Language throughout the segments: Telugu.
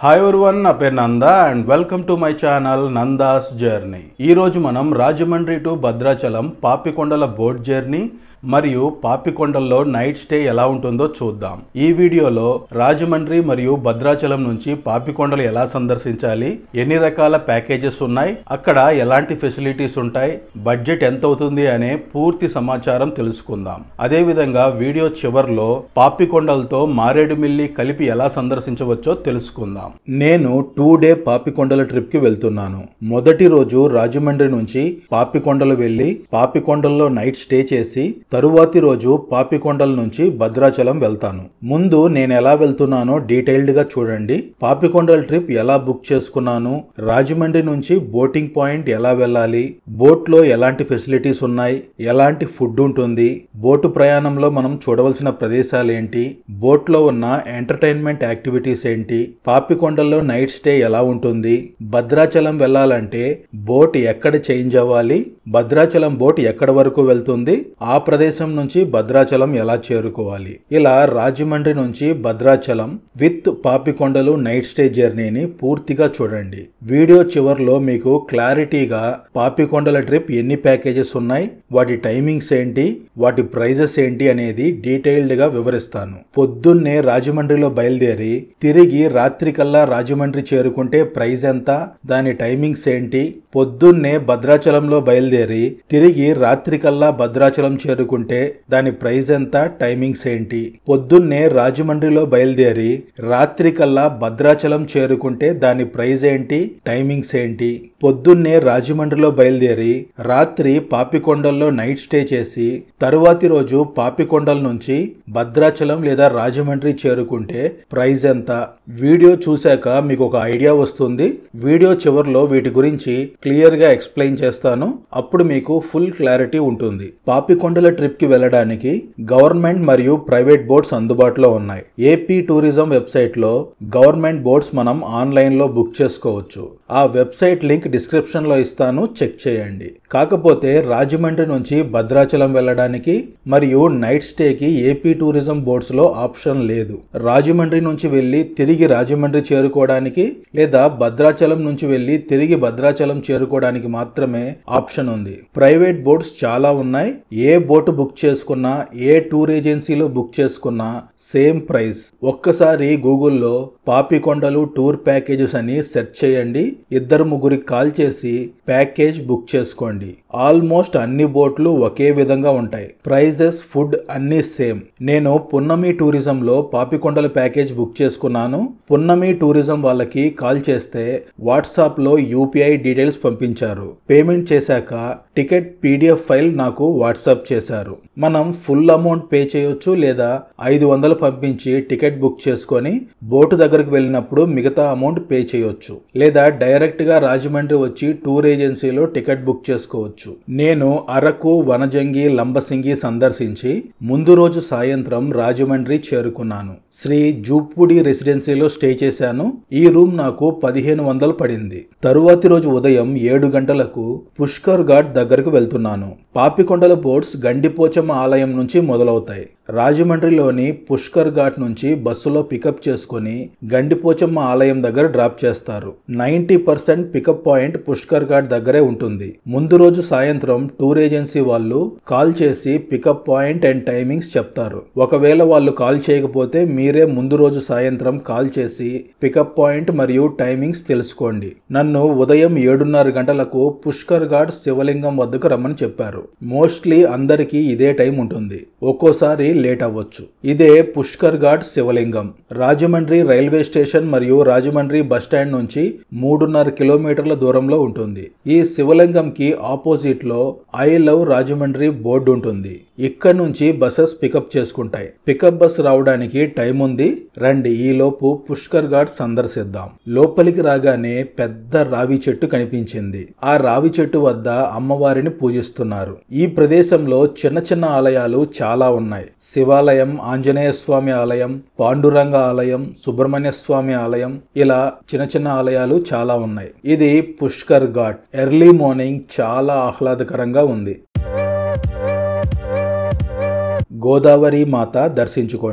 హాయ్ ఎవరివన్ నా పేరు Nanda and welcome to my channel Nanda's journey ఈ రోజు మనం రాజమండ్రి టు భద్రాచలం పాపికొండల బోట్ జర్నీ మరియు పాపికొండల్లో నైట్ స్టే ఎలా ఉంటుందో చూద్దాం ఈ వీడియోలో రాజమండ్రి మరియు భద్రాచలం నుంచి పాపికొండలు ఎలా సందర్శించాలి ఎన్ని రకాల ప్యాకేజెస్ ఉన్నాయి అక్కడ ఎలాంటి ఫెసిలిటీస్ ఉంటాయి బడ్జెట్ ఎంత అవుతుంది అనే పూర్తి సమాచారం తెలుసుకుందాం అదేవిధంగా వీడియో చివర్లో పాపికొండలతో మారేడుమిల్లి కలిపి ఎలా సందర్శించవచ్చో తెలుసుకుందాం నేను టూ డే పాపికొండల ట్రిప్ కి వెళ్తున్నాను మొదటి రోజు రాజమండ్రి నుంచి పాపికొండలు వెళ్లి పాపికొండల్లో నైట్ స్టే చేసి తరువాతి రోజు పాపికొండల నుంచి భద్రాచలం వెళ్తాను ముందు నేను ఎలా వెళ్తున్నానో డీటెయిల్డ్ గా చూడండి పాపికొండల ట్రిప్ ఎలా బుక్ చేసుకున్నాను రాజమండ్రి నుంచి బోటింగ్ పాయింట్ ఎలా వెళ్ళాలి బోట్ లో ఎలాంటి ఫెసిలిటీస్ ఉన్నాయి ఎలాంటి ఫుడ్ ఉంటుంది బోటు ప్రయాణంలో మనం చూడవలసిన ప్రదేశాలు ఏంటి బోట్ లో ఉన్న ఎంటర్టైన్మెంట్ యాక్టివిటీస్ ఏంటి పాపికొండల్లో నైట్ స్టే ఎలా ఉంటుంది భద్రాచలం వెళ్ళాలంటే బోట్ ఎక్కడ చేంజ్ అవ్వాలి భద్రాచలం బోట్ ఎక్కడ వరకు వెళ్తుంది ఆ ప్రదేశం నుంచి భద్రాచలం ఎలా చేరుకోవాలి ఇలా రాజమండ్రి నుంచి Bhadrachalam with Papikondalu night stay జర్నీని పూర్తిగా చూడండి వీడియో చివర్లో మీకు క్లారిటీగా పాపికొండల ట్రిప్ ఎన్ని ప్యాకేజెస్ ఉన్నాయి వాటి టైమింగ్స్ ఏంటి వాటి ప్రైజెస్ ఏంటి అనేది డీటెయిల్డ్ గా వివరిస్తాను పొద్దున్నే రాజమండ్రిలో బయలుదేరి తిరిగి రాత్రికల్లా రాజమండ్రి చేరుకుంటే ప్రైజ్ ఎంత దాని టైమింగ్స్ ఏంటి పొద్దున్నే భద్రాచలంలో బయలుదేరి తిరిగి రాత్రికల్లా భద్రాచలం చేరుకుంటే దాని ప్రైజ్ ఎంత టైమింగ్స్ ఏంటి పొద్దున్నే రాజమండ్రిలో బయలుదేరి రాత్రికల్లా భద్రాచలం చేరుకుంటే దాని ప్రైజ్ ఏంటి టైమింగ్స్ ఏంటి పొద్దున్నే రాజమండ్రిలో బయలుదేరి రాత్రి పాపికొండల్లో నైట్ స్టే చేసి తరువాతి రోజు పాపికొండల నుంచి భద్రాచలం లేదా రాజమండ్రి చేరుకుంటే ప్రైజ్ ఎంత వీడియో చూశాక మీకు ఒక ఐడియా వస్తుంది వీడియో చివరిలో వీటి గురించి క్లియర్ గా ఎక్స్ప్లెయిన్ చేస్తాను అప్పుడు మీకు ఫుల్ క్లారిటీ ఉంటుంది పాపికొండల ట్రిప్ కి వెళ్ళడానికి గవర్నమెంట్ మరియు ప్రైవేట్ బోట్స్ అందుబాటులో ఉన్నాయి ఏపీ టూరిజం వెబ్సైట్ లో గవర్నమెంట్ బోట్స్ మనం ఆన్లైన్ లో బుక్ చేసుకోవచ్చు ఆ వెబ్సైట్ లింక్ డిస్క్రిప్షన్ లో ఇస్తాను చెక్ చేయండి కాకపోతే రాజమండ్రి నుంచి భద్రాచలం వెళ్ళడానికి మరియు నైట్ స్టేకి ఏపీ టూరిజం బోట్స్ లో ఆప్షన్ లేదు రాజమండ్రి నుంచి వెళ్లి తిరిగి రాజమండ్రి చేరుకోవడానికి లేదా భద్రాచలం నుంచి వెళ్లి తిరిగి భద్రాచలం చేరుకోవడానికి మాత్రమే ఆప్షన్ ఉంది ప్రైవేట్ బోట్స్ చాలా ఉన్నాయి ఏ బోటు బుక్ చేసుకున్నా ఏ టూర్ ఏజెన్సీలో బుక్ చేసుకున్నా సేమ్ ప్రైస్ ఒక్కసారి గూగుల్లో పాపికొండలు టూర్ ప్యాకేజెస్ అని సెర్చ్ చేయండి ఇద్దరు ముగ్గురికి కాల్ చేసి ప్యాకేజ్ బుక్ చేసుకోండి ఆల్మోస్ట్ అన్ని బోట్లు ఒకే విధంగా ఉంటాయి ప్రైజెస్ ఫుడ్ అన్ని సేమ్ నేను పున్నమి టూరిజం లో పాపికొండల ప్యాకేజ్ బుక్ చేసుకున్నాను పున్నమి టూరిజం వాళ్ళకి కాల్ చేస్తే వాట్సాప్ లో యూపీఐ డీటెయిల్స్ పంపించారు పేమెంట్ చేశాక టికెట్ పీడిఎఫ్ ఫైల్ నాకు వాట్సాప్ చేశారు మనం ఫుల్ అమౌంట్ పే చేయొచ్చు లేదా ఐదు వందలు పంపించి టికెట్ బుక్ చేసుకొని బోటు దగ్గరకు వెళ్ళినప్పుడు మిగతా అమౌంట్ పే చేయొచ్చు లేదా డైరెక్ట్ గా రాజమండ్రి వచ్చి టూర్ ఏజెన్సీలో టికెట్ బుక్ చేసుకోవచ్చు నేను అరకు వనజంగి లంబసింగి సందర్శించి ముందు రోజు సాయంత్రం రాజమండ్రి చేరుకున్నాను శ్రీ జూప్పుడి రెసిడెన్సీలో స్టే చేశాను ఈ రూమ్ నాకు పదిహేను వందలు పడింది తరువాతి రోజు ఉదయం ఏడు గంటలకు పుష్కర్ ఘాట్ దగ్గరకు వెళ్తున్నాను పాపికొండల బోట్స్ గండిపోచమ్మ ఆలయం నుంచి మొదలవుతాయి రాజమండ్రిలోని పుష్కర్ ఘాట్ నుంచి బస్సులో పికప్ చేసుకుని గండిపోచమ్మ ఆలయం దగ్గర డ్రాప్ చేస్తారు ninety percent pickup point Pushkar ghat దగ్గరే ఉంటుంది ముందు రోజు సాయంత్రం టూర్ ఏజెన్సీ వాళ్ళు కాల్ చేసి పికప్ పాయింట్ అండ్ టైమింగ్స్ చెప్తారు ఒకవేళ వాళ్ళు కాల్ చేయకపోతే మీరే ముందు రోజు సాయంత్రం కాల్ చేసి పికప్ పాయింట్ మరియు టైమింగ్స్ తెలుసుకోండి నన్ను ఉదయం ఏడున్నర గంటలకు పుష్కర్ ఘాట్ శివలింగం వద్దకు రమ్మని చెప్పారు మోస్ట్లీ అందరికీ ఇదే టైం ఉంటుంది ఒక్కోసారి లేట్ అవ్వచ్చు ఇదే పుష్కర్ ఘాట్ శివలింగం రాజమండ్రి రైల్వే స్టేషన్ మరియు రాజమండ్రి బస్టాండ్ నుంచి మూడున్నర కిలోమీటర్ల దూరంలో ఉంటుంది ఈ శివలింగంకి ఆపోజిట్ లో ఐ లవ్ రాజమండ్రి బోర్డు ఉంటుంది ఇక్కడ నుంచి బస్సెస్ పికప్ చేసుకుంటాయి పికప్ బస్ రావడానికి టైం ఉంది రండి ఈ లోపు పుష్కర్ ఘాట్ సందర్శిద్దాం లోపలికి రాగానే పెద్ద రావి చెట్టు కనిపించింది ఆ రావి చెట్టు వద్ద అమ్మవారిని పూజిస్తున్నారు ఈ ప్రదేశంలో చిన్న చిన్న ఆలయాలు చాలా ఉన్నాయి శివాలయం ఆంజనేయ స్వామి ఆలయం పాండురంగ ఆలయం సుబ్రహ్మణ్య స్వామి ఆలయం ఇలా చిన్న చిన్న ఆలయాలు చాలా ఉన్నాయి ఇది పుష్కర్ ఘాట్ ఎర్లీ మార్నింగ్ చాలా ఆహ్లాదకరంగా ఉంది గోదావరి మాత దర్శించుకోండి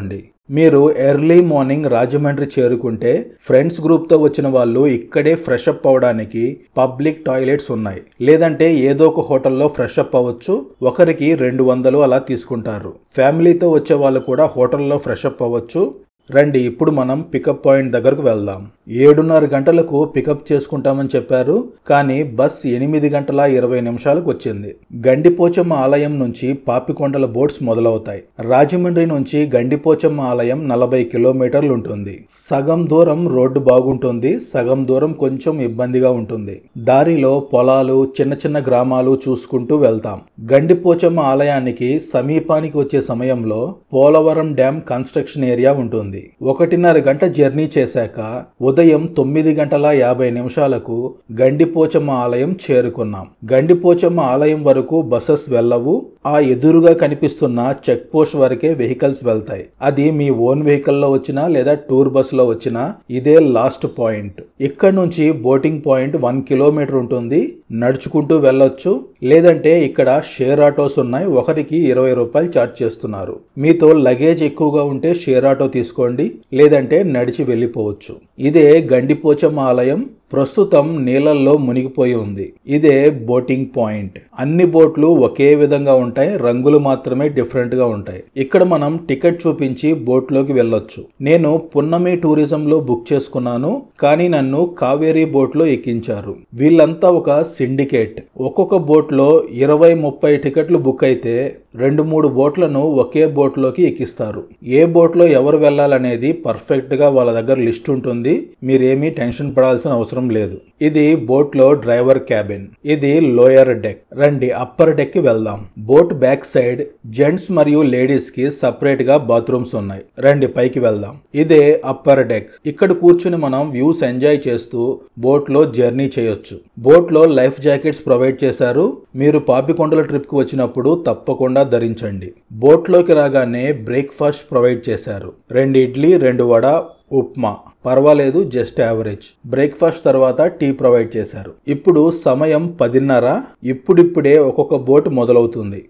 మీరు ఎర్లీ మార్నింగ్ రాజమండ్రి చేరుకుంటే ఫ్రెండ్స్ గ్రూప్తో వచ్చిన వాళ్ళు ఇక్కడే ఫ్రెష్ అప్ అవడానికి పబ్లిక్ టాయిలెట్స్ ఉన్నాయి లేదంటే ఏదో ఒక హోటల్లో ఫ్రెష్ అప్ అవ్వచ్చు ఒకరికి రెండు వందలు అలా తీసుకుంటారు ఫ్యామిలీతో వచ్చే వాళ్ళు కూడా హోటల్లో ఫ్రెష్ అప్ అవ్వచ్చు రండి ఇప్పుడు మనం పికప్ పాయింట్ దగ్గరకు వెళ్దాం ఏడున్నర గంటలకు పికప్ చేసుకుంటామని చెప్పారు కానీ బస్ ఎనిమిది గంటల ఇరవై నిమిషాలకు వచ్చింది గండిపోచమ్మ ఆలయం నుంచి పాపికొండల బోట్స్ మొదలవుతాయి రాజమండ్రి నుంచి గండిపోచమ్మ ఆలయం నలభై కిలోమీటర్లు ఉంటుంది సగం దూరం రోడ్డు బాగుంటుంది సగం దూరం కొంచెం ఇబ్బందిగా ఉంటుంది దారిలో పొలాలు చిన్న చిన్న గ్రామాలు చూసుకుంటూ వెళ్తాం గండిపోచమ్మ ఆలయానికి సమీపానికి వచ్చే సమయంలో పోలవరం డ్యాం కన్స్ట్రక్షన్ ఏరియా ఉంటుంది ఒకటిన్నర గంట జర్నీ చేశాక ఉదయం తొమ్మిది గంటల యాభై నిమిషాలకు గండిపోచమ్మ ఆలయం చేరుకున్నాం గండిపోచమ్మ ఆలయం వరకు బస్సెస్ వెళ్ళవు ఆ ఎదురుగా కనిపిస్తున్న చెక్ పోస్ట్ వరకే వెహికల్స్ వెళ్తాయి అది మీ ఓన్ వెహికల్లో వచ్చినా లేదా టూర్ బస్సులో వచ్చినా ఇదే లాస్ట్ పాయింట్ ఇక్కడ నుంచి బోటింగ్ పాయింట్ వన్ కిలోమీటర్ ఉంటుంది నడుచుకుంటూ వెళ్ళొచ్చు లేదంటే ఇక్కడ షేర్ ఆటోస్ ఉన్నాయి ఒకరికి ఇరవై రూపాయలు ఛార్జ్ చేస్తున్నారు మీతో లగేజ్ ఎక్కువగా ఉంటే షేర్ ఆటో తీసుకోండి లేదంటే నడిచి వెళ్ళిపోవచ్చు ఇదే గండిపోచమ్మ ఆలయం ప్రస్తుతం నీళ్ళల్లో మునిగిపోయి ఉంది ఇదే బోటింగ్ పాయింట్ అన్ని బోట్లు ఒకే విధంగా ఉంటాయి రంగులు మాత్రమే డిఫరెంట్ గా ఉంటాయి ఇక్కడ మనం టికెట్ చూపించి బోట్లోకి వెళ్ళొచ్చు నేను పున్నమి టూరిజం లో బుక్ చేసుకున్నాను కానీ నన్ను కావేరీ బోట్ లో ఎక్కించారు వీళ్ళంతా ఒక సిండికేట్ ఒక్కొక్క బోట్ లో ఇరవై ముప్పై టికెట్లు బుక్ అయితే రెండు మూడు బోట్లను ఒకే బోట్లోకి ఎక్కిస్తారు ఏ బోట్లో ఎవరు వెళ్ళాలనేది పర్ఫెక్ట్ గా వాళ్ళ దగ్గర లిస్ట్ ఉంటుంది మీరేమీ టెన్షన్ పడాల్సిన అవసరం లేదు ఇది బోట్లో డ్రైవర్ క్యాబిన్ ఇది లోయర్ డెక్ రండి అప్పర్ డెక్ కి వెళ్దాం బోట్ బ్యాక్ సైడ్ జెంట్స్ మరియు లేడీస్ కి సపరేట్ గా బాత్రూమ్స్ ఉన్నాయి రండి పైకి వెళ్దాం ఇదే అప్పర్ డెక్ ఇక్కడ కూర్చుని మనం వ్యూస్ ఎంజాయ్ చేస్తూ బోట్ లో జర్నీ చేయొచ్చు బోట్ లో లైఫ్ జాకెట్స్ ప్రొవైడ్ చేశారు మీరు పాపికొండల ట్రిప్ కు వచ్చినప్పుడు తప్పకుండా ధరించండి బోట్ లోకి రాగానే బ్రేక్ఫాస్ట్ ప్రొవైడ్ చేశారు రెండు ఇడ్లీ రెండు వడ ఉప్మా పర్వాలేదు జస్ట్ యావరేజ్ బ్రేక్ఫాస్ట్ తర్వాత టీ ప్రొవైడ్ చేశారు ఇప్పుడు సమయం పదిన్నర ఇప్పుడిప్పుడే ఒక్కొక్క బోట్ మొదలవుతుంది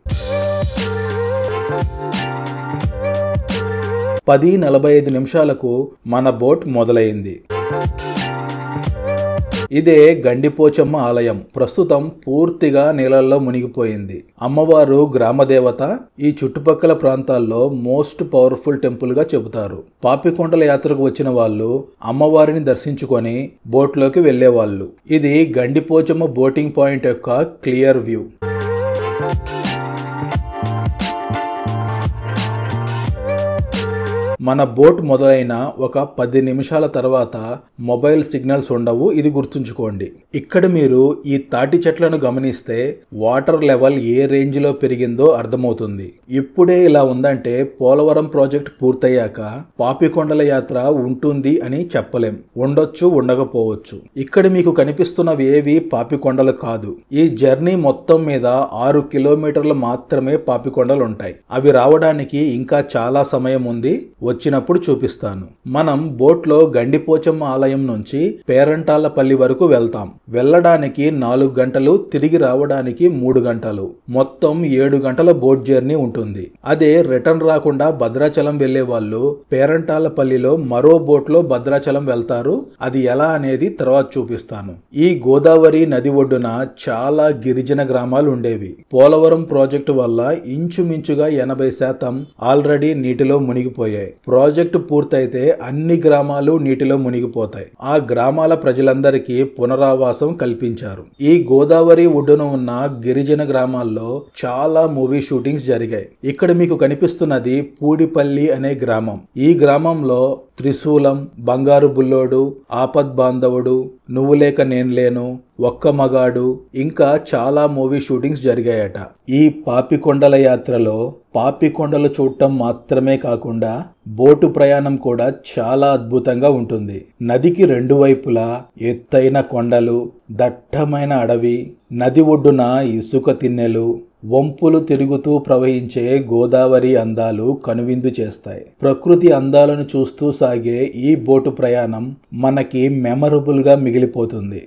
పది నలభై ఐదు నిమిషాలకు మన బోట్ మొదలైంది ఇదే గండిపోచమ్మ ఆలయం ప్రస్తుతం పూర్తిగా నీళ్ళల్లో మునిగిపోయింది అమ్మవారు గ్రామదేవత ఈ చుట్టుపక్కల ప్రాంతాల్లో మోస్ట్ పవర్ఫుల్ టెంపుల్ గా చెబుతారు పాపికొండల యాత్రకు వచ్చిన వాళ్ళు అమ్మవారిని దర్శించుకొని బోట్లోకి వెళ్లేవాళ్ళు ఇది గండిపోచమ్మ బోటింగ్ పాయింట్ యొక్క క్లియర్ వ్యూ మన బోట్ మొదలైన ఒక పది నిమిషాల తర్వాత మొబైల్ సిగ్నల్స్ ఉండవు ఇది గుర్తుంచుకోండి ఇక్కడ మీరు ఈ తాటి చెట్లను గమనిస్తే వాటర్ లెవెల్ ఏ రేంజ్ లో పెరిగిందో అర్థమవుతుంది ఇప్పుడే ఇలా ఉందంటే పోలవరం ప్రాజెక్ట్ పూర్తయ్యాక పాపికొండల యాత్ర ఉంటుంది అని చెప్పలేం ఉండొచ్చు ఉండకపోవచ్చు ఇక్కడ మీకు కనిపిస్తున్నవి ఏవి పాపికొండలు కాదు ఈ జర్నీ మొత్తం మీద ఆరు కిలోమీటర్లు మాత్రమే పాపికొండలు ఉంటాయి అవి రావడానికి ఇంకా చాలా సమయం ఉంది వచ్చినప్పుడు చూపిస్తాను మనం బోట్లో గండిపోచమ్మ ఆలయం నుంచి పేరంటాలపల్లి వరకు వెళ్తాం వెళ్ళడానికి నాలుగు గంటలు తిరిగి రావడానికి మూడు గంటలు మొత్తం ఏడు గంటల బోట్ జర్నీ ఉంటుంది అదే రిటర్న్ రాకుండా భద్రాచలం వెళ్లే వాళ్ళు పేరంటాలపల్లిలో మరో బోట్లో భద్రాచలం వెళ్తారు అది ఎలా అనేది తర్వాత చూపిస్తాను ఈ గోదావరి నది ఒడ్డున చాలా గిరిజన గ్రామాలు ఉండేవి పోలవరం ప్రాజెక్టు వల్ల ఇంచుమించుగా ఎనభై శాతం ఆల్రెడీ నీటిలో మునిగిపోయాయి ప్రాజెక్టు పూర్తయితే అన్ని గ్రామాలు నీటిలో మునిగిపోతాయి ఆ గ్రామాల ప్రజలందరికీ పునరావాసం కల్పించారు ఈ గోదావరి ఒడ్డున ఉన్న గిరిజన గ్రామాల్లో చాలా మూవీ షూటింగ్స్ జరిగాయి ఇక్కడ మీకు కనిపిస్తున్నది పూడిపల్లి అనే గ్రామం ఈ గ్రామంలో త్రిశూలం బంగారు బుల్లోడు ఆపద్ బాంధవుడు నువ్వు లేక నేను లేను ఒక్క మగాడు ఇంకా చాలా మూవీ షూటింగ్స్ జరిగాయట ఈ పాపికొండల యాత్రలో పాపికొండలు చూడటం మాత్రమే కాకుండా బోటు ప్రయాణం కూడా చాలా అద్భుతంగా ఉంటుంది నదికి రెండు వైపులా ఎత్తైన కొండలు దట్టమైన అడవి నది ఒడ్డున ఇసుక తిన్నెలు వంపులు తిరుగుతూ ప్రవహించే గోదావరి అందాలు కనువిందు చేస్తాయి ప్రకృతి అందాలను చూస్తూ సాగే ఈ బోటు ప్రయాణం మనకి మెమరబుల్గా మిగిలిపోతుంది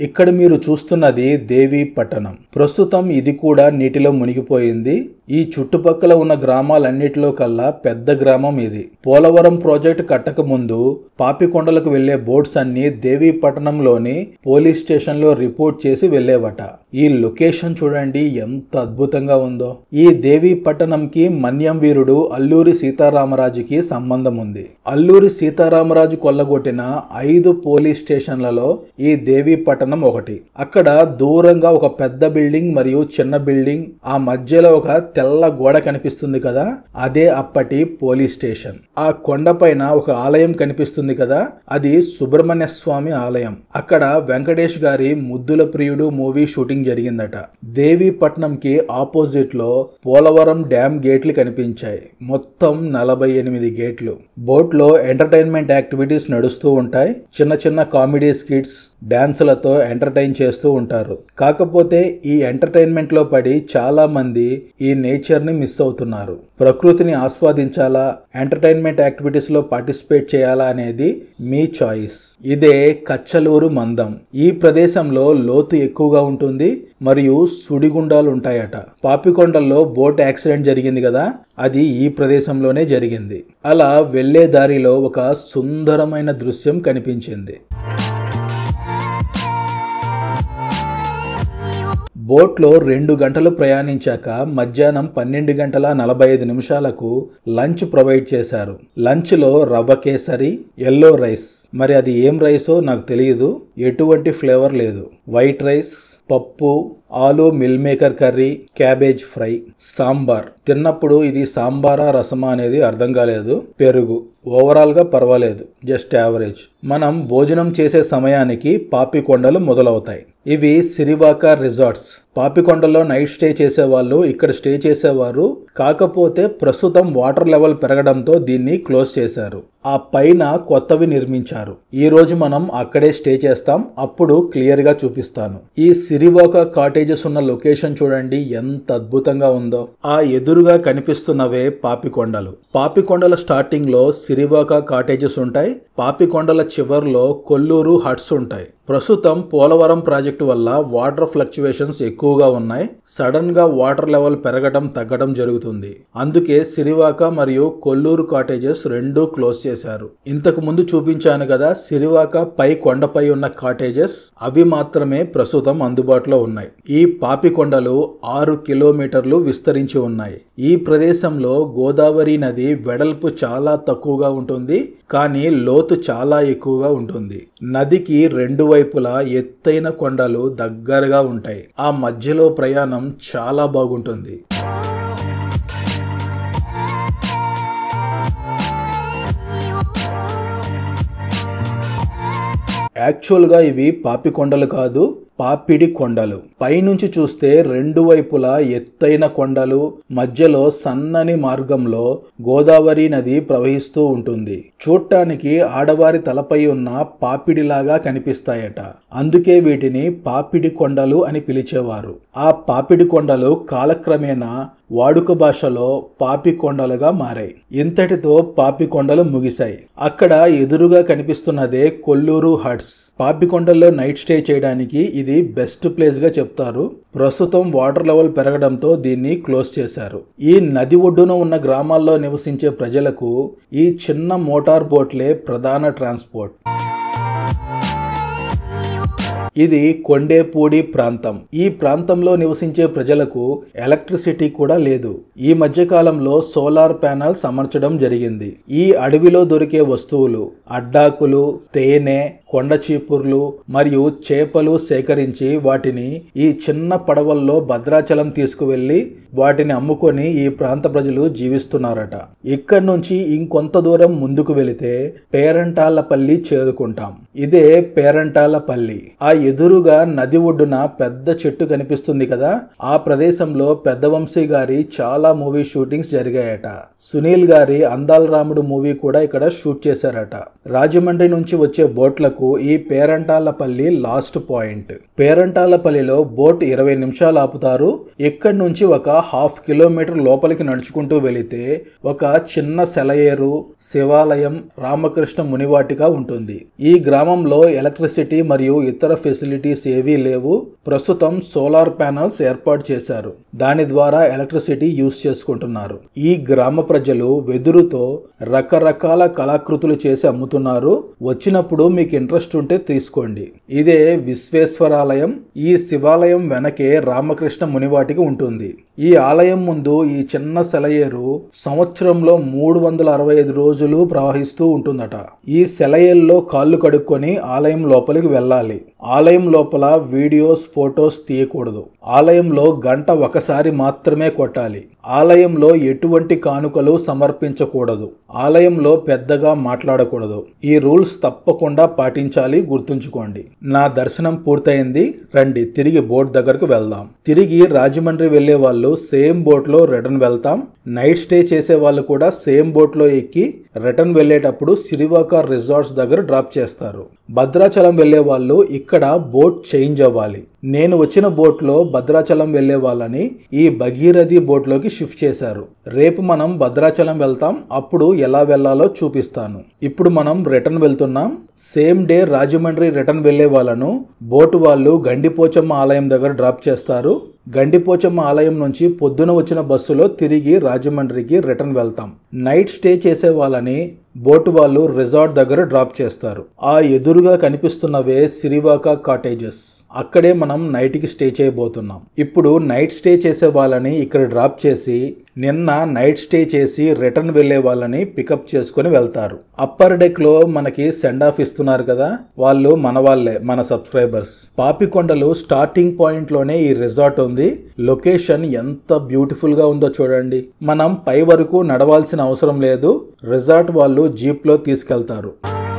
ఇక్కడ మీరు చూస్తున్నది దేవి పట్టణం ప్రస్తుతం ఇది కూడా నీటిలో మునిగిపోయింది ఈ చుట్టుపక్కల ఉన్న గ్రామాలన్నిటిలో కల్లా పెద్ద గ్రామం ఇది పోలవరం ప్రాజెక్టు కట్టక ముందు పాపికొండలకు వెళ్లే బోట్స్ అన్ని దేవి పట్టణంలోని పోలీస్ స్టేషన్ లో రిపోర్ట్ చేసి వెళ్లేవట ఈ లొకేషన్ చూడండి ఎంత అద్భుతంగా ఉందో ఈ దేవి పట్టణంకి మన్యం వీరుడు అల్లూరి సీతారామరాజుకి సంబంధం ఉంది అల్లూరి సీతారామరాజు కొల్లగొట్టిన ఐదు పోలీస్ స్టేషన్లలో ఈ దేవి పట్టణం ఒకటి అక్కడ దూరంగా ఒక పెద్ద బిల్డింగ్ మరియు చిన్న బిల్డింగ్ ఆ మధ్యలో ఒక తెల్ల గోడ కనిపిస్తుంది కదా అదే అప్పటి పోలీస్ స్టేషన్ ఆ కొండపైన ఒక ఆలయం కనిపిస్తుంది కదా అది సుబ్రహ్మణ్య స్వామి ఆలయం అక్కడ వెంకటేష్ గారి ముద్దుల ప్రియుడు మూవీ షూటింగ్ జరిగిందట దేవీపట్నంకి ఆపోజిట్ లో పోలవరం డ్యామ్ గేట్లు కనిపించాయి మొత్తం నలభై ఎనిమిది గేట్లు బోట్ లో ఎంటర్టైన్మెంట్ యాక్టివిటీస్ నడుస్తూ ఉంటాయి చిన్న చిన్న కామెడీ స్కిట్స్ డాన్సులతో ఎంటర్టైన్ చేస్తూ ఉంటారు కాకపోతే ఈ ఎంటర్టైన్మెంట్ లో పడి చాలా మంది ఈ నేచర్ ని మిస్ అవుతున్నారు ప్రకృతిని ఆస్వాదించాలా ఎంటర్టైన్మెంట్ యాక్టివిటీస్ లో పార్టిసిపేట్ చేయాలా అనేది మీ చాయిస్ ఇదే కచ్చలూరు మందం ఈ ప్రదేశంలో లోతు ఎక్కువగా ఉంటుంది మరియు సుడిగుండాలు ఉంటాయట పాపికొండల్లో బోట్ యాక్సిడెంట్ జరిగింది కదా అది ఈ ప్రదేశంలోనే జరిగింది అలా వెళ్లే దారిలో ఒక సుందరమైన దృశ్యం కనిపించింది బోట్లో రెండు గంటలు ప్రయాణించాక మధ్యాహ్నం పన్నెండు గంటల నలభై ఐదు నిమిషాలకు లంచ్ ప్రొవైడ్ చేశారు లంచ్లో రవ్వ కేసరి ఎల్లో రైస్ మరి అది ఏం రైసో నాకు తెలియదు ఎటువంటి ఫ్లేవర్ లేదు వైట్ రైస్ పప్పు ఆలు meal maker curry cabbage fry sambar తిన్నప్పుడు ఇది సాంబారా రసమా అనేది అర్థం కాలేదు పెరుగు ఓవరాల్ గా పర్వాలేదు జస్ట్ యావరేజ్ మనం భోజనం చేసే సమయానికి పాపికొండలు మొదలవుతాయి ఇవి సిరివాక రిసార్ట్స్ పాపికొండలో నైట్ స్టే చేసేవాళ్ళు ఇక్కడ స్టే చేసేవారు కాకపోతే ప్రస్తుతం వాటర్ లెవెల్ పెరగడంతో దీన్ని క్లోజ్ చేశారు ఆ పైన కొత్తవి నిర్మించారు ఈ రోజు మనం అక్కడే స్టే చేస్తాం అప్పుడు క్లియర్ గా చూపిస్తాను ఈ సిరివాక కాటేజెస్ ఉన్న లొకేషన్ చూడండి ఎంత అద్భుతంగా ఉందో ఆ ఎదురుగా కనిపిస్తున్నవే పాపికొండలు పాపికొండల స్టార్టింగ్ లో సిరివాక కాటేజెస్ ఉంటాయి పాపికొండల చివర్లో కొల్లూరు హట్స్ ఉంటాయి ప్రస్తుతం పోలవరం ప్రాజెక్టు వల్ల వాటర్ ఫ్లక్చువేషన్స్ ఎక్కువగా ఉన్నాయి సడన్ గా వాటర్ లెవెల్ పెరగడం తగ్గడం జరుగుతుంది అందుకే సిరివాక మరియు కొల్లూరు కాటేజెస్ రెండు క్లోజ్ చేశారు ఇంతకు ముందు చూపించాను కదా సిరివాక పై కొండపై ఉన్న కాటేజెస్ అవి మాత్రమే ప్రస్తుతం అందుబాటులో ఉన్నాయి ఈ పాపికొండలు ఆరు కిలోమీటర్లు విస్తరించి ఉన్నాయి ఈ ప్రదేశంలో గోదావరి నది వెడల్పు చాలా తక్కువగా ఉంటుంది కానీ లోతు చాలా ఎక్కువగా ఉంటుంది నదికి రెండు వైపులా ఎత్తైన కొండలు దగ్గరగా ఉంటాయి ఆ మధ్యలో ప్రయాణం చాలా బాగుంటుంది యాక్చువల్గా ఇవి పాపి కొండలు కాదు పాపిడి కొండలు పైనుంచి చూస్తే రెండు వైపులా ఎత్తైన కొండలు మధ్యలో సన్నని మార్గంలో గోదావరి నది ప్రవహిస్తూ ఉంటుంది చూడటానికి ఆడవారి తలపై ఉన్న పాపిడిలాగా కనిపిస్తాయట అందుకే వీటిని పాపిడి కొండలు అని పిలిచేవారు ఆ పాపిడి కొండలు కాలక్రమేణా వాడుక భాషలో పాపి కొండలుగా మారాయి ఇంతటితో పాపి కొండలు ముగిశాయి అక్కడ ఎదురుగా కనిపిస్తున్నదే కొల్లూరు హట్స్ పాపికొండల్లో నైట్ స్టే చేయడానికి ఇది బెస్ట్ ప్లేస్ గా చెప్తారు ప్రస్తుతం వాటర్ లెవెల్ పెరగడంతో దీన్ని క్లోజ్ చేశారు ఈ నది ఒడ్డున ఉన్న గ్రామాల్లో నివసించే ప్రజలకు ఈ చిన్న మోటార్ బోట్లే ప్రధాన ట్రాన్స్పోర్ట్ ఇది కొండేపూడి ప్రాంతం ఈ ప్రాంతంలో నివసించే ప్రజలకు ఎలక్ట్రిసిటీ కూడా లేదు ఈ మధ్య కాలంలో సోలార్ ప్యానల్స్ అమర్చడం జరిగింది ఈ అడవిలో దొరికే వస్తువులు అడ్డాకులు తేనె కొండ చీపుర్లు మరియు చేపలు సేకరించి వాటిని ఈ చిన్న పడవల్లో భద్రాచలం తీసుకువెళ్లి వాటిని అమ్ముకొని ఈ ప్రాంత ప్రజలు జీవిస్తున్నారట ఇక్కడి నుంచి ఇంకొంత దూరం ముందుకు వెళితే పేరంటాలపల్లి చేరుకుంటాం ఇదే పేరంటాలపల్లి ఆ ఎదురుగా నది ఒడ్డున పెద్ద చెట్టు కనిపిస్తుంది కదా ఆ ప్రదేశంలో పెద్ద వంశీ గారి చాలా మూవీ షూటింగ్స్ జరిగాయట సునీల్ గారి అందాల రాముడు మూవీ కూడా ఇక్కడ షూట్ చేశారట రాజమండ్రి నుంచి వచ్చే బోట్లకు గంటలకు ఈ పేరంటాలపల్లి లాస్ట్ పాయింట్ పేరంటాలపల్లిలో బోట్ ఇరవై నిమిషాలు ఆపుతారు ఇక్కడి నుంచి ఒక హాఫ్ కిలోమీటర్ లోపలికి నడుచుకుంటూ వెళితే ఒక చిన్న సెలయేరు శివాలయం రామకృష్ణ మునివాటిక ఉంటుంది ఈ గ్రామంలో ఎలక్ట్రిసిటీ మరియు ఇతర ఫెసిలిటీస్ ఏవీ లేవు ప్రస్తుతం సోలార్ ప్యానల్స్ ఏర్పాటు చేశారు దాని ద్వారా ఎలక్ట్రిసిటీ యూజ్ చేసుకుంటున్నారు ఈ గ్రామ ప్రజలు వెదురుతో రకరకాల కళాకృతులు చేసి అమ్ముతున్నారు వచ్చినప్పుడు మీకు ఇంట్రెస్ట్ ఉంటే తీసుకోండి ఇదే విశ్వేశ్వరాలయం ఈ శివాలయం వెనకే రామకృష్ణ మునివాటికి ఉంటుంది ఈ ఆలయం ముందు ఈ చిన్న సెలయేరు సంవత్సరంలో మూడు వందల అరవై ఐదు రోజులు ప్రవహిస్తూ ఉంటుందట ఈ సెలయేరులో కాళ్ళు కడుక్కొని ఆలయం లోపలికి వెళ్ళాలి ఆలయం లోపల వీడియోస్ ఫొటోస్ తీయకూడదు ఆలయంలో గంట ఒకసారి మాత్రమే కొట్టాలి ఆలయంలో ఎటువంటి కానుకలు సమర్పించకూడదు ఆలయంలో పెద్దగా మాట్లాడకూడదు ఈ రూల్స్ తప్పకుండా పాటించాలి గుర్తుంచుకోండి నా దర్శనం పూర్తయింది రండి తిరిగి బోట్ దగ్గరకు వెళ్దాం తిరిగి రాజమండ్రి వెళ్లే వాళ్ళు సేమ్ బోట్ లో రిటర్న్ వెళ్తాం నైట్ స్టే చేసే వాళ్ళు కూడా సేమ్ బోట్ లో ఎక్కి రిటర్న్ వెళ్ళేటప్పుడు సిరివాక రిసార్ట్స్ దగ్గర డ్రాప్ చేస్తారు భద్రాచలం వెళ్లే వాళ్ళు ఇక్కడ బోట్ చేంజ్ అవ్వాలి నేను వచ్చిన బోట్లో భద్రాచలం వెళ్లే వాళ్ళని ఈ భగీరథి బోట్లోకి షిఫ్ట్ చేశారు రేపు మనం భద్రాచలం వెళ్తాం అప్పుడు ఎలా వెళ్లాలో చూపిస్తాను ఇప్పుడు మనం రిటర్న్ వెళ్తున్నాం సేమ్ డే రాజమండ్రి రిటర్న్ వెళ్లే వాళ్ళను బోటు వాళ్ళు గండిపోచమ్మ ఆలయం దగ్గర డ్రాప్ చేస్తారు గండిపోచమ్మ ఆలయం నుంచి పొద్దున వచ్చిన బస్సులో తిరిగి రాజమండ్రికి రిటర్న్ వెళ్తాం నైట్ స్టే చేసే వాళ్ళని బోటు వాళ్ళు రిసార్ట్ దగ్గర డ్రాప్ చేస్తారు ఆ ఎదురుగా కనిపిస్తున్నవే సిరివాక కాటేజెస్ అక్కడే మనం నైట్కి స్టే చేయబోతున్నాం ఇప్పుడు నైట్ స్టే చేసే వాళ్ళని ఇక్కడ డ్రాప్ చేసి నిన్న నైట్ స్టే చేసి రిటర్న్ వెళ్లే వాళ్ళని పికప్ చేసుకుని వెళ్తారు అప్పర్ డెక్ లో మనకి సెండ్ ఆఫ్ ఇస్తున్నారు కదా వాళ్ళు మన వాళ్ళే మన సబ్స్క్రైబర్స్ పాపికొండలు స్టార్టింగ్ పాయింట్ లోనే ఈ రిసార్ట్ ఉంది లొకేషన్ ఎంత బ్యూటిఫుల్ గా ఉందో చూడండి మనం పై వరకు నడవాల్సిన అవసరం లేదు రిసార్ట్ వాళ్ళు జీప్ లో తీసుకెళ్తారు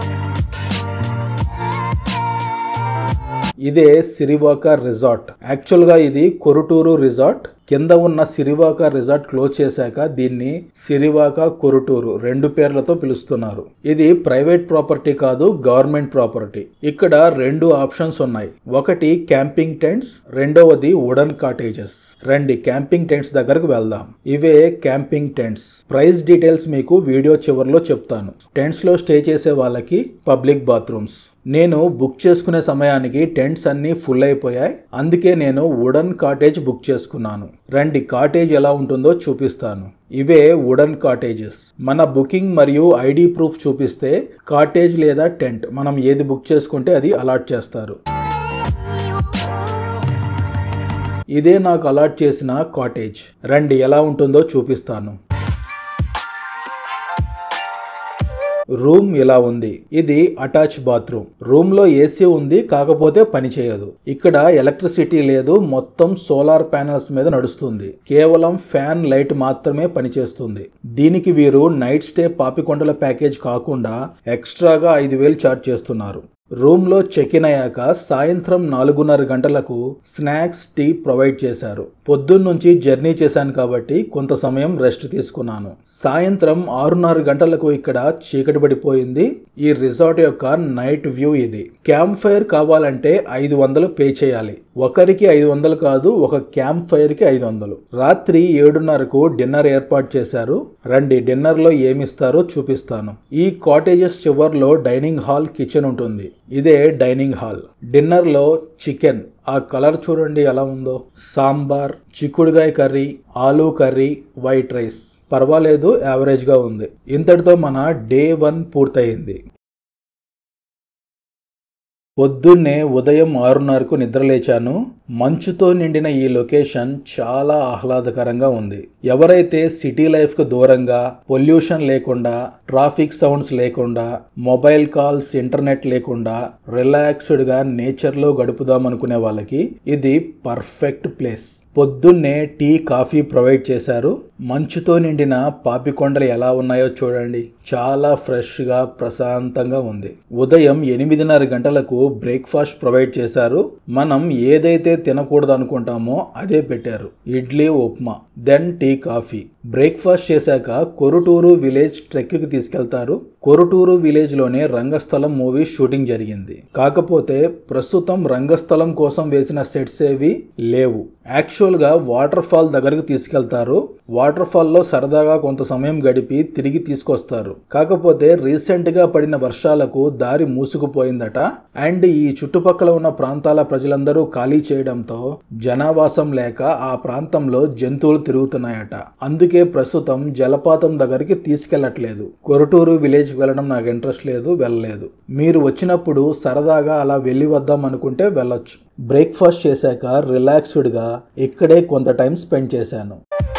ఇదే సిరివాక రిసార్ట్ యాక్చువల్గా ఇది కొరుటూరు రిసార్ట్ కింద ఉన్న సిరివాక రిసార్ట్ క్లోజ్ చేశాక దీన్ని సిరివాక కొరుటూరు రెండు పేర్లతో పిలుస్తున్నారు ఇది ప్రైవేట్ ప్రాపర్టీ కాదు గవర్నమెంట్ ప్రాపర్టీ ఇక్కడ రెండు ఆప్షన్స్ ఉన్నాయి ఒకటి క్యాంపింగ్ టెంట్స్ రెండవది వుడన్ కాటేజెస్ రండి క్యాంపింగ్ టెంట్స్ దగ్గరకు వెళ్దాం ఇవే క్యాంపింగ్ టెంట్స్ ప్రైస్ డీటెయిల్స్ మీకు వీడియో చివరిలో చెప్తాను టెంట్స్ లో స్టే చేసే వాళ్ళకి పబ్లిక్ బాత్రూమ్స్ నేను బుక్ చేసుకునే సమయానికి టెంట్స్ అన్నీ ఫుల్ అయిపోయాయి అందుకే నేను వుడన్ కాటేజ్ బుక్ చేసుకున్నాను రండి కాటేజ్ ఎలా ఉంటుందో చూపిస్తాను ఇవే వుడన్ కాటేజెస్ మన బుకింగ్ మరియు ఐడి ప్రూఫ్ చూపిస్తే కాటేజ్ లేదా టెంట్ మనం ఏది బుక్ చేసుకుంటే అది అలాట్ చేస్తారు ఇదే నాకు అలాట్ చేసిన కాటేజ్ రండి ఎలా ఉంటుందో చూపిస్తాను రూమ్ ఇలా ఉంది ఇది అటాచ్ బాత్రూమ్ రూమ్ లో ఏసీ ఉంది కాకపోతే పని చేయదు ఇక్కడ ఎలక్ట్రిసిటీ లేదు మొత్తం సోలార్ ప్యానల్స్ మీద నడుస్తుంది కేవలం ఫ్యాన్ లైట్ మాత్రమే పనిచేస్తుంది దీనికి వీరు నైట్ స్టే పాపికొండల ప్యాకేజ్ కాకుండా ఎక్స్ట్రాగా ఐదు వేలు ఛార్జ్ చేస్తున్నారు రూమ్లో చెక్ ఇన్ అయ్యాక సాయంత్రం నాలుగున్నర గంటలకు స్నాక్స్ టీ ప్రొవైడ్ చేశారు పొద్దున్నుంచి జర్నీ చేశాను కాబట్టి కొంత సమయం రెస్ట్ తీసుకున్నాను సాయంత్రం ఆరున్నర గంటలకు ఇక్కడ చీకటి పడిపోయింది ఈ రిసార్ట్ యొక్క నైట్ వ్యూ ఇది క్యాంప్ ఫైర్ కావాలంటే ఐదు వందలు పే చేయాలి ఒకరికి ఐదు వందలు కాదు ఒక క్యాంప్ ఫైర్ కి ఐదు వందలు రాత్రి ఏడున్నరకు డిన్నర్ ఏర్పాటు చేశారు రండి డిన్నర్ లో ఏమిస్తారో చూపిస్తాను ఈ కాటేజెస్ చివర్లో డైనింగ్ హాల్ కిచెన్ ఉంటుంది ఇదే డైనింగ్ హాల్ డిన్నర్ లో చికెన్ ఆ కలర్ చూడండి ఎలా ఉందో సాంబార్ చిక్కుడుగాయ కర్రీ ఆలూ కర్రీ వైట్ రైస్ పర్వాలేదు యావరేజ్గా ఉంది ఇంతటితో మన డే వన్ పూర్తయింది పొద్దున్నే ఉదయం ఆరున్నరకు నిద్రలేచాను మంచుతో నిండిన ఈ లొకేషన్ చాలా ఆహ్లాదకరంగా ఉంది ఎవరైతే సిటీ లైఫ్కు దూరంగా పొల్యూషన్ లేకుండా ట్రాఫిక్ సౌండ్స్ లేకుండా మొబైల్ కాల్స్ ఇంటర్నెట్ లేకుండా రిలాక్స్డ్గా నేచర్లో గడుపుదాం అనుకునే వాళ్ళకి ఇది పర్ఫెక్ట్ ప్లేస్ పొద్దున్నే టీ కాఫీ ప్రొవైడ్ చేశారు మంచుతో నిండిన పాపికొండలు ఎలా ఉన్నాయో చూడండి చాలా ఫ్రెష్గా ప్రశాంతంగా ఉంది ఉదయం ఎనిమిదిన్నర గంటలకు బ్రేక్ఫాస్ట్ ప్రొవైడ్ చేశారు మనం ఏదైతే తినకూడదు అనుకుంటామో అదే పెట్టారు idli upma then tea coffee breakfast చేశాక కొరుటూరు విలేజ్ ట్రెక్కి తీసుకెళ్తారు కొరుటూరు విలేజ్లోనే రంగస్థలం మూవీ షూటింగ్ జరిగింది కాకపోతే ప్రస్తుతం రంగస్థలం కోసం వేసిన సెట్స్ ఏవి లేవు యాక్చువల్గా వాటర్ ఫాల్ దగ్గరకు తీసుకెళ్తారు వాటర్ ఫాల్లో సరదాగా కొంత సమయం గడిపి తిరిగి తీసుకొస్తారు కాకపోతే రీసెంట్గా పడిన వర్షాలకు దారి మూసుకుపోయిందట అండ్ ఈ చుట్టుపక్కల ఉన్న ప్రాంతాల ప్రజలందరూ ఖాళీ చేయడంతో జనావాసం లేక ఆ ప్రాంతంలో జంతువులు తిరుగుతున్నాయట అందుకే ప్రస్తుతం జలపాతం దగ్గరికి తీసుకెళ్లట్లేదు కొరటూరు విలేజ్ వెళ్ళడం నాకు ఇంట్రెస్ట్ లేదు వెళ్ళలేదు మీరు వచ్చినప్పుడు సరదాగా అలా వెళ్ళి వద్దాం అనుకుంటే వెళ్ళొచ్చు బ్రేక్ఫాస్ట్ చేశాక రిలాక్స్డ్గా ఇక్కడే కొంత టైం స్పెండ్ చేశాను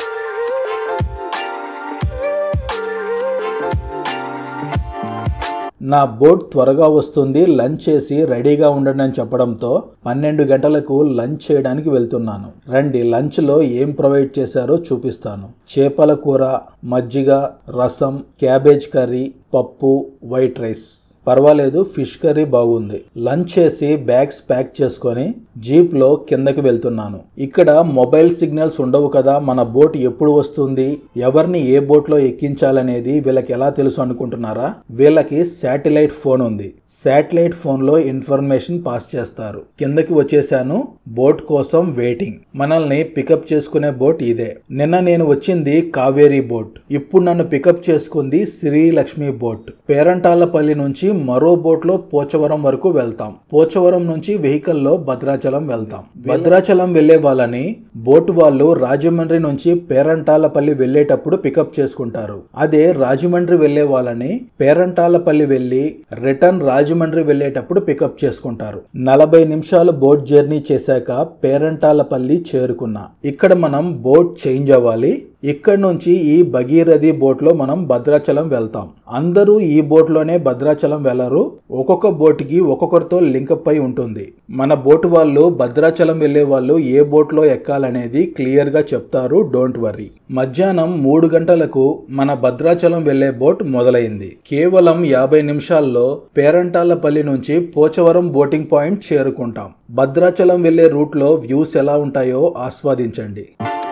నా బోట్ త్వరగా వస్తుంది లంచ్ చేసి రెడీగా ఉండండి అని చెప్పడంతో పన్నెండు గంటలకు లంచ్ చేయడానికి వెళ్తున్నాను రండి లంచ్లో ఏం ప్రొవైడ్ చేశారో చూపిస్తాను చేపల కూర మజ్జిగ రసం క్యాబేజ్ కర్రీ పప్పు వైట్ రైస్ పర్వాలేదు ఫిష్ కర్రీ బాగుంది లంచ్ చేసి బ్యాగ్స్ ప్యాక్ చేసుకొని జీప్లో కిందకి వెళ్తున్నాను ఇక్కడ మొబైల్ సిగ్నల్స్ ఉండవు కదా మన బోట్ ఎప్పుడు వస్తుంది ఎవరిని ఏ బోట్లో ఎక్కించాలనేది వీళ్ళకి ఎలా తెలుసు అనుకుంటున్నారా వీళ్ళకి శాటిలైట్ ఫోన్ ఉంది శాటిలైట్ ఫోన్లో ఇన్ఫర్మేషన్ పాస్ చేస్తారు కిందకి వచ్చేసాను బోట్ కోసం వెయిటింగ్ మనల్ని పికప్ చేసుకునే బోట్ ఇదే నిన్న నేను వచ్చింది కావేరీ బోట్ ఇప్పుడు నన్ను పికప్ చేసుకుంది శ్రీలక్ష్మి బోట్ పేరంటాలపల్లి నుంచి మరో బోట్ లో పోచవరం వరకు వెళ్తాం పోచవరం నుంచి వెహికల్ లో భద్రాచలం వెళ్తాం భద్రాచలం వెళ్లే వాళ్ళని బోట్ వాళ్ళు రాజమండ్రి నుంచి పేరంటాలపల్లి వెళ్లేటప్పుడు పికప్ చేసుకుంటారు అదే రాజమండ్రి వెళ్లే వాళ్ళని పేరంటాలపల్లి వెళ్లి రిటర్న్ రాజమండ్రి వెళ్లేటప్పుడు పికప్ చేసుకుంటారు నలభై నిమిషాలు బోట్ జర్నీ చేశాక పేరంటాలపల్లి చేరుకున్నా ఇక్కడ మనం బోట్ చేంజ్ అవ్వాలి ఇక్కడ నుంచి ఈ భగీరథి బోట్ లో మనం భద్రాచలం వెళ్తాం అందరూ ఈ బోట్ లోనే భద్రాచలం వెళ్లరు ఒక్కొక్క బోట్ కి ఒక్కొక్కరితో లింకప్ అయి ఉంటుంది మన బోట్ వాళ్ళు భద్రాచలం వెళ్లే వాళ్ళు ఏ బోట్ లో ఎక్కాలనేది క్లియర్ గా చెప్తారు డోంట్ వరీ మధ్యాహ్నం మూడు గంటలకు మన భద్రాచలం వెళ్లే బోట్ మొదలైంది కేవలం యాభై నిమిషాల్లో పేరంటాలపల్లి నుంచి పోచవరం బోటింగ్ పాయింట్ చేరుకుంటాం భద్రాచలం వెళ్లే రూట్ లో వ్యూస్ ఎలా ఉంటాయో ఆస్వాదించండి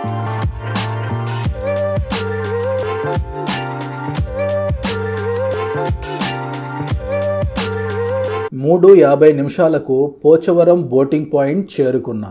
మూడు యాభై నిమిషాలకు పోచవరం బోటింగ్ పాయింట్ చేరుకున్నా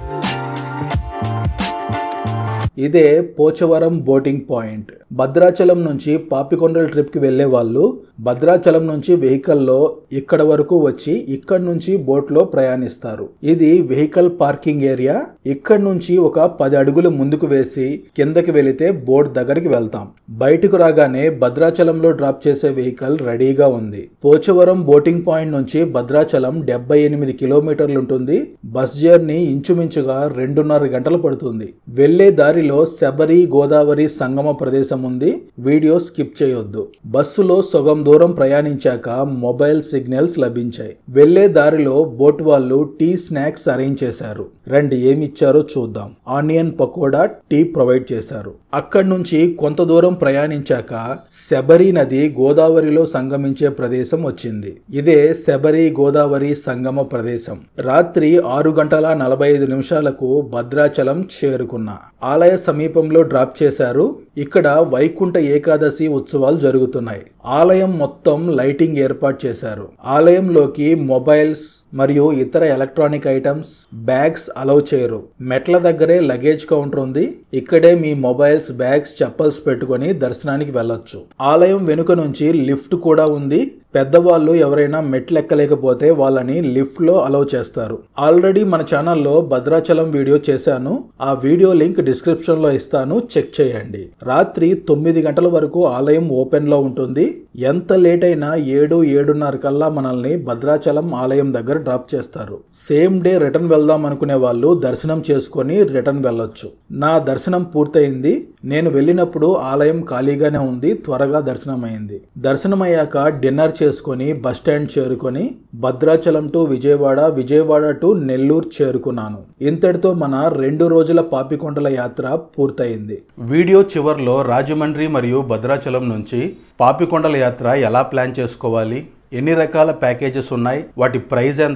ఇదే పోచవరం బోటింగ్ పాయింట్ భద్రాచలం నుంచి పాపికొండల ట్రిప్కి వెళ్లే వాళ్ళు భద్రాచలం నుంచి వెహికల్లో ఇక్కడ వరకు వచ్చి ఇక్కడ నుంచి బోట్లో ప్రయాణిస్తారు ఇది వెహికల్ పార్కింగ్ ఏరియా ఇక్కడ నుంచి ఒక పది అడుగులు ముందుకు వేసి కిందకి వెళితే బోట్ దగ్గరికి వెళ్తాం బయటకు రాగానే భద్రాచలంలో డ్రాప్ చేసే వెహికల్ రెడీగా ఉంది పోచవరం బోటింగ్ పాయింట్ నుంచి భద్రాచలం డెబ్బై ఎనిమిది కిలోమీటర్లు ఉంటుంది బస్ జర్నీ ఇంచుమించుగా రెండున్నర గంటలు పడుతుంది వెళ్లే దారిలో శబరి గోదావరి సంగమ ప్రదేశం ఉంది వీడియో స్కిప్ చేయొద్దు బస్సులో సగం దూరం ప్రయాణించాక మొబైల్ సిగ్నల్స్ లభించాయి వెళ్లే దారిలో బోట్ వాళ్ళు టీ స్నాక్స్ అరేంజ్ చేశారు రండి ఏమి ఇచ్చారో చూద్దాం ఆనియన్ పకోడా టీ ప్రొవైడ్ చేశారు అక్కడి నుంచి కొంత దూరం ప్రయాణించాక శబరి నది గోదావరిలో సంగమించే ప్రదేశం వచ్చింది ఇదే శబరి గోదావరి సంగమ ప్రదేశం రాత్రి ఆరు గంటల నలభై ఐదు నిమిషాలకు భద్రాచలం చేరుకున్నా ఆలయ సమీపంలో డ్రాప్ చేశారు ఇక్కడ వైకుంఠ ఏకాదశి ఉత్సవాలు జరుగుతున్నాయి ఆలయం మొత్తం లైటింగ్ ఏర్పాటు చేశారు ఆలయంలోకి మొబైల్స్ మరియు ఇతర ఎలక్ట్రానిక్ ఐటమ్స్ బ్యాగ్స్ అలౌ చేయరు మెట్ల దగ్గరే లగేజ్ కౌంటర్ ఉంది ఇక్కడే మీ మొబైల్స్ బ్యాగ్స్ చెప్పల్స్ పెట్టుకొని దర్శనానికి వెళ్ళొచ్చు ఆలయం వెనుక నుంచి లిఫ్ట్ కూడా ఉంది పెద్దవాళ్ళు ఎవరైనా మెట్లు ఎక్కలేకపోతే వాళ్ళని లిఫ్ట్ లో అలౌ చేస్తారు ఆల్రెడీ మన ఛానల్లో భద్రాచలం వీడియో చేశాను ఆ వీడియో లింక్ డిస్క్రిప్షన్ లో ఇస్తాను చెక్ చేయండి రాత్రి తొమ్మిది గంటల వరకు ఆలయం ఓపెన్ లో ఉంటుంది ఎంత లేట్ అయినా ఏడు ఏడున్నర కల్లా మనల్ని భద్రాచలం ఆలయం దగ్గర డ్రాప్ చేస్తారు సేమ్ డే రిటర్న్ వెళ్దాం అనుకునే వాళ్ళు దర్శనం చేసుకొని రిటర్న్ వెళ్ళొచ్చు నా దర్శనం పూర్తయింది నేను వెళ్ళినప్పుడు ఆలయం ఖాళీగానే ఉంది త్వరగా దర్శనం అయింది దర్శనం అయ్యాక డిన్నర్ చేసుకొని బస్ స్టాండ్ చేరుకొని భద్రాచలం టు విజయవాడ విజయవాడ టు నెల్లూరు చేరుకున్నాను ఇంతటితో మన రెండు రోజుల పాపికొండల యాత్ర పూర్తయింది వీడియో చివర్లో రాజమండ్రి మరియు భద్రాచలం నుంచి పాపికొండల యాత్ర ఎలా ప్లాన్ చేసుకోవాలి ఎన్ని రకాల ప్యాకేజెస్ ఉన్నాయి వాటి ప్రైస్ ఎంత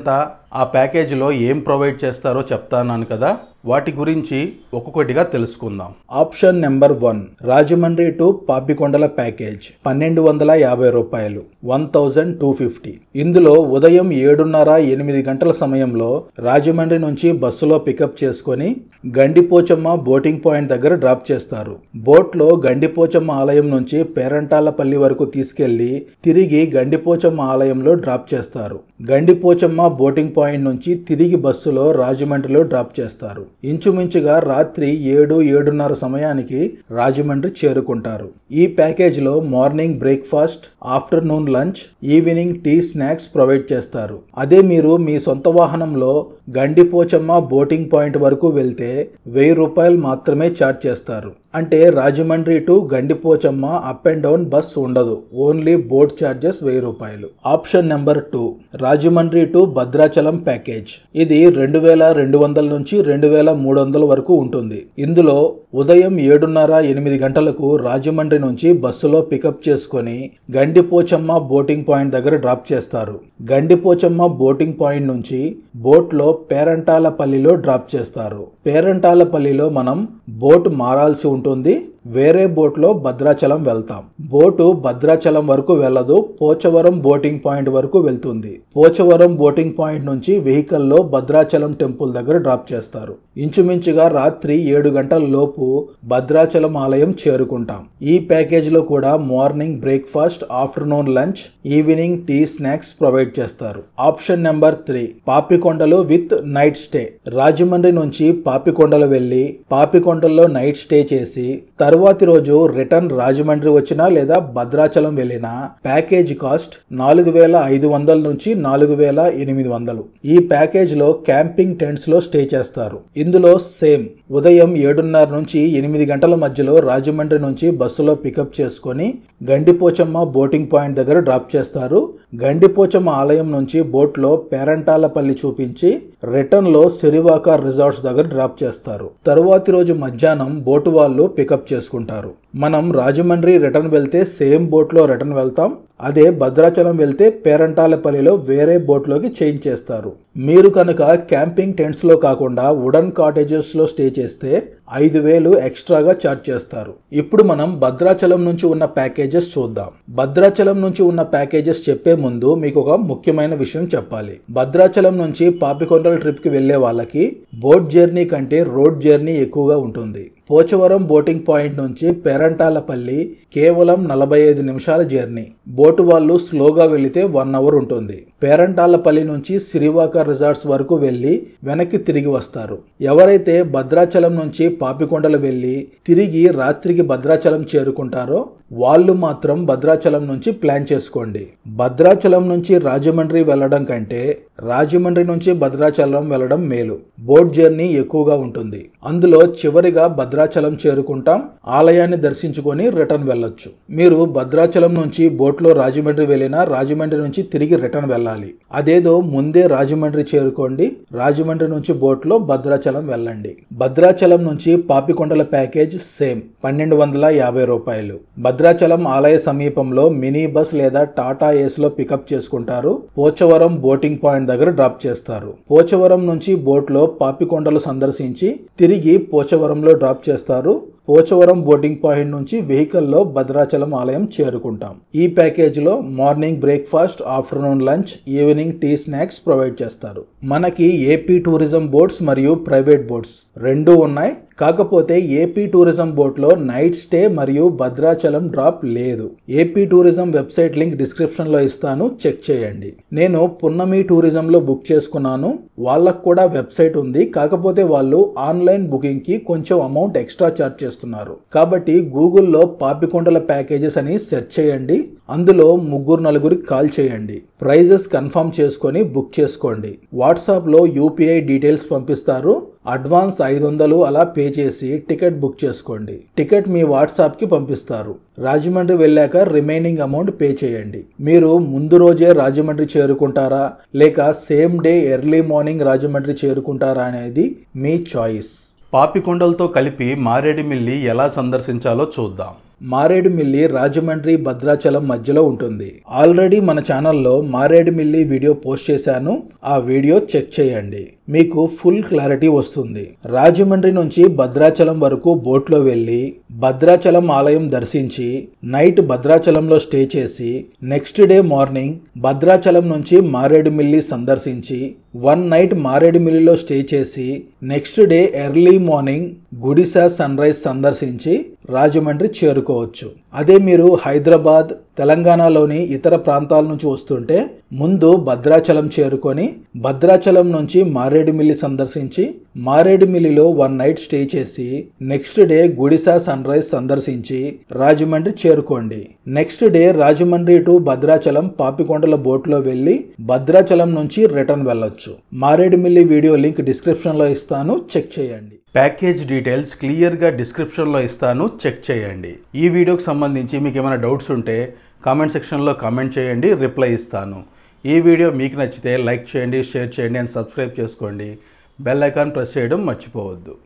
ఆ ప్యాకేజీలో ఏం ప్రొవైడ్ చేస్తారో చెప్తాను కదా వాటి గురించి ఒక్కొక్కటిగా తెలుసుకుందాం option number one Rajahmundry to పాపికొండల ప్యాకేజ్ పన్నెండు వందల యాభై రూపాయలు వన్ థౌజండ్ టూ ఫిఫ్టీ ఇందులో ఉదయం ఏడున్నర ఎనిమిది గంటల సమయంలో రాజమండ్రి నుంచి బస్సులో పికప్ చేసుకొని గండిపోచమ్మ బోటింగ్ పాయింట్ దగ్గర డ్రాప్ చేస్తారు బోట్లో గండిపోచమ్మ ఆలయం నుంచి పేరంటాలపల్లి వరకు తీసుకెళ్లి తిరిగి గండిపోచమ్మ ఆలయంలో డ్రాప్ చేస్తారు గండిపోచమ్మ బోటింగ్ పాయింట్ నుంచి తిరిగి బస్సులో రాజమండ్రిలో డ్రాప్ చేస్తారు ఇంచుమించుగా రాత్రి ఏడు ఏడున్నర సమయానికి రాజమండ్రి చేరుకుంటారు ఈ ప్యాకేజ్లో morning breakfast afternoon lunch evening tea snacks provide చేస్తారు అదే మీరు మీ సొంత వాహనంలో గండిపోచమ్మ బోటింగ్ పాయింట్ వరకు వెళ్తే వెయ్యి రూపాయలు మాత్రమే ఛార్జ్ చేస్తారు అంటే Rajahmundry to Gandipochamma up and down bus ఉండదు ఓన్లీ బోట్ ఛార్జెస్ వెయ్యి రూపాయలు option number two Rajahmundry to Bhadrachalam package ఇది రెండు వేల రెండు వందల నుంచి రెండు వేల మూడు వందల వరకు ఉంటుంది ఇందులో ఉదయం ఏడున్నర ఎనిమిది గంటలకు రాజమండ్రి నుంచి బస్సులో పికప్ చేసుకొని గండిపోచమ్మ బోటింగ్ పాయింట్ దగ్గర డ్రాప్ చేస్తారు గండిపోచమ్మ బోటింగ్ పాయింట్ నుంచి బోట్లో పేరంటాలపల్లిలో డ్రాప్ చేస్తారు పేరంటాలపల్లిలో మనం బోట్ మారాల్సి ఉంటుంది వేరే బోట్లో భద్రాచలం వెళ్తాం బోటు భద్రాచలం వరకు వెళ్ళదు పోచవరం బోటింగ్ పాయింట్ వరకు వెళ్తుంది పోచవరం బోటింగ్ పాయింట్ నుంచి వెహికల్లో భద్రాచలం టెంపుల్ దగ్గర డ్రాప్ చేస్తారు ఇంచుమించుగా రాత్రి ఏడు గంటల లోపు భద్రాచలం ఆలయం చేరుకుంటాం ఈ ప్యాకేజ్ లో కూడా morning breakfast afternoon lunch evening tea snacks provide చేస్తారు option number three Papikondalu with night stay Rajahmundry నుంచి పాపికొండలు వెళ్లి పాపికొండల్లో నైట్ స్టే చేసి తరువాతి రోజు రిటర్న్ రాజమండ్రి వచ్చినా లేదా భద్రాచలం వెళ్ళినా ప్యాకేజ్ కాస్ట్ నాలుగు వేల ఐదు వందల నుంచి నాలుగు వేల ఎనిమిది వందలు ఈ ప్యాకేజ్ లో క్యాంపింగ్ టెంట్స్ లో స్టే చేస్తారు ఇందులో సేమ్ ఉదయం ఏడున్నర నుంచి ఎనిమిది గంటల మధ్యలో రాజమండ్రి నుంచి బస్సులో పికప్ చేసుకొని గండిపోచమ్మ బోటింగ్ పాయింట్ దగ్గర డ్రాప్ చేస్తారు గండిపోచమ్మ ఆలయం నుంచి బోట్లో పేరంటాలపల్లి చూపించి రిటర్న్ లో సిరివాక రిసార్ట్స్ దగ్గర డ్రాప్ చేస్తారు తరువాతి రోజు మధ్యాహ్నం బోటు వాళ్ళు పికప్ చేసుకుంటారు మనం రాజమండ్రి రిటర్న్ వెళ్తే సేమ్ బోట్లో రిటర్న్ వెళ్తాం అదే భద్రాచలం వెళ్తే పేరంటాలపల్లిలో వేరే బోట్లోకి చేంజ్ చేస్తారు మీరు కనుక క్యాంపింగ్ టెంట్స్లో కాకుండా వుడన్ కాటేజెస్లో స్టే చేస్తే ఐదు వేలు ఎక్స్ట్రాగా ఛార్జ్ చేస్తారు ఇప్పుడు మనం భద్రాచలం నుంచి ఉన్న ప్యాకేజెస్ చూద్దాం భద్రాచలం నుంచి ఉన్న ప్యాకేజెస్ చెప్పే ముందు మీకు ఒక ముఖ్యమైన విషయం చెప్పాలి భద్రాచలం నుంచి పాపికొండల ట్రిప్కి వెళ్లే వాళ్ళకి బోట్ జర్నీ కంటే రోడ్ జర్నీ ఎక్కువగా ఉంటుంది పోచవరం బోటింగ్ పాయింట్ నుంచి పేరంటాలపల్లి కేవలం నలభై ఐదు నిమిషాల జర్నీ బోటు వాళ్ళు స్లోగా వెళితే వన్ అవర్ ఉంటుంది పేరంటాలపల్లి నుంచి సిరివాక రిసార్ట్స్ వరకు వెళ్ళి వెనక్కి తిరిగి వస్తారు ఎవరైతే భద్రాచలం నుంచి పాపికొండలు వెళ్ళి తిరిగి రాత్రికి భద్రాచలం చేరుకుంటారో వాళ్ళు మాత్రం భద్రాచలం నుంచి ప్లాన్ చేసుకోండి భద్రాచలం నుంచి రాజమండ్రి వెళ్ళడం కంటే రాజమండ్రి నుంచి భద్రాచలం వెళ్ళడం మేలు బోట్ జర్నీ ఎక్కువగా ఉంటుంది అందులో చివరిగా భద్రాచలం చేరుకుంటాం ఆలయాన్ని దర్శించుకొని రిటర్న్ వెళ్ళొచ్చు మీరు భద్రాచలం నుంచి బోట్లో రాజమండ్రి వెళ్ళినా రాజమండ్రి నుంచి తిరిగి రిటర్న్ వెళ్ళాలి అదేదో ముందే రాజమండ్రి చేరుకోండి రాజమండ్రి నుంచి బోట్లో భద్రాచలం వెళ్ళండి భద్రాచలం నుంచి పాపికొండల ప్యాకేజ్ సేమ్ పన్నెండు వందల యాభై రూపాయలు భద్రాచలం ఆలయ సమీపంలో మినీ బస్ లేదా టాటా ఏస్ లో పికప్ చేసుకుంటారు పోచవరం బోటింగ్ పాయింట్ దగ్గర డ్రాప్ చేస్తారు పోచవరం నుంచి బోట్లో పాపికొండలు సందర్శించి తిరిగి పోచవరంలో డ్రాప్ చేస్తారు పోచవరం బోటింగ్ పాయింట్ నుంచి వెహికల్లో భద్రాచలం ఆలయం చేరుకుంటాం ఈ ప్యాకేజీలో morning breakfast afternoon lunch evening tea snacks provide చేస్తారు మనకి ఏపీ టూరిజం బోట్స్ మరియు ప్రైవేట్ బోట్స్ రెండూ ఉన్నాయి కాకపోతే ఏపీ టూరిజం బోట్లో నైట్ స్టే మరియు భద్రాచలం డ్రాప్ లేదు ఏపీ టూరిజం వెబ్సైట్ లింక్ డిస్క్రిప్షన్లో ఇస్తాను చెక్ చేయండి నేను పున్నమి టూరిజంలో బుక్ చేసుకున్నాను వాళ్ళకు కూడా వెబ్సైట్ ఉంది కాకపోతే వాళ్ళు ఆన్లైన్ బుకింగ్కి కొంచెం అమౌంట్ ఎక్స్ట్రా ఛార్జ్ చేస్తున్నారు కాబట్టి గూగుల్లో పాపికొండల ప్యాకేజెస్ అని సెర్చ్ చేయండి అందులో ముగ్గురు నలుగురికి కాల్ చేయండి ప్రైజెస్ కన్ఫర్మ్ చేసుకొని బుక్ చేసుకోండి వాట్సాప్లో యూపీఐ డీటెయిల్స్ పంపిస్తారు అడ్వాన్స్ ఐదు వందలు అలా పే చేసి టికెట్ బుక్ చేసుకోండి టికెట్ మీ వాట్సాప్కి పంపిస్తారు రాజమండ్రి వెళ్ళాక రిమైనింగ్ అమౌంట్ పే చేయండి మీరు ముందు రోజే రాజమండ్రి చేరుకుంటారా లేక same day early morning Rajahmundry చేరుకుంటారా అనేది మీ చాయిస్ పాపికొండలతో కలిపి మారేడుమిల్లి ఎలా సందర్శించాలో చూద్దాం మారేడుమిల్లి రాజమండ్రి భద్రాచలం మధ్యలో ఉంటుంది ఆల్రెడీ మన ఛానల్లో మారేడుమిల్లి వీడియో పోస్ట్ చేశాను ఆ వీడియో చెక్ చేయండి మీకు ఫుల్ క్లారిటీ వస్తుంది రాజమండ్రి నుంచి భద్రాచలం వరకు బోట్లో వెళ్ళి భద్రాచలం ఆలయం దర్శించి నైట్ భద్రాచలంలో స్టే చేసి నెక్స్ట్ డే మార్నింగ్ భద్రాచలం నుంచి మారేడుమిల్లి సందర్శించి వన్ నైట్ మారేడుమిల్లిలో స్టే చేసి next day early morning Gudisa sunrise సందర్శించి రాజమండ్రి చేరుకోవచ్చు అదే మీరు హైదరాబాద్ తెలంగాణలోని ఇతర ప్రాంతాల నుంచి వస్తుంటే ముందు భద్రాచలం చేరుకొని భద్రాచలం నుంచి మారేడుమిల్లి సందర్శించి మారేడుమిల్లిలో వన్ నైట్ స్టే చేసి next day Gudisa sunrise సందర్శించి రాజమండ్రి చేరుకోండి next day Rajahmundry to Bhadrachalam పాపికొండల బోట్లో వెళ్ళి భద్రాచలం నుంచి రిటర్న్ వెళ్ళొచ్చు మారేడుమిల్లి వీడియో లింక్ డిస్క్రిప్షన్లో ఇస్తాను చెక్ చేయండి ప్యాకేజ్ డీటెయిల్స్ క్లియర్గా డిస్క్రిప్షన్లో ఇస్తాను చెక్ చేయండి ఈ వీడియోకి సంబంధించి మీకు ఏమైనా డౌట్స్ ఉంటే కామెంట్ సెక్షన్లో కామెంట్ చేయండి రిప్లై ఇస్తాను ఈ వీడియో మీకు నచ్చితే లైక్ చేయండి షేర్ చేయండి అండ్ సబ్స్క్రైబ్ చేసుకోండి బెల్ ఐకాన్ ప్రెస్ చేయడం మర్చిపోవద్దు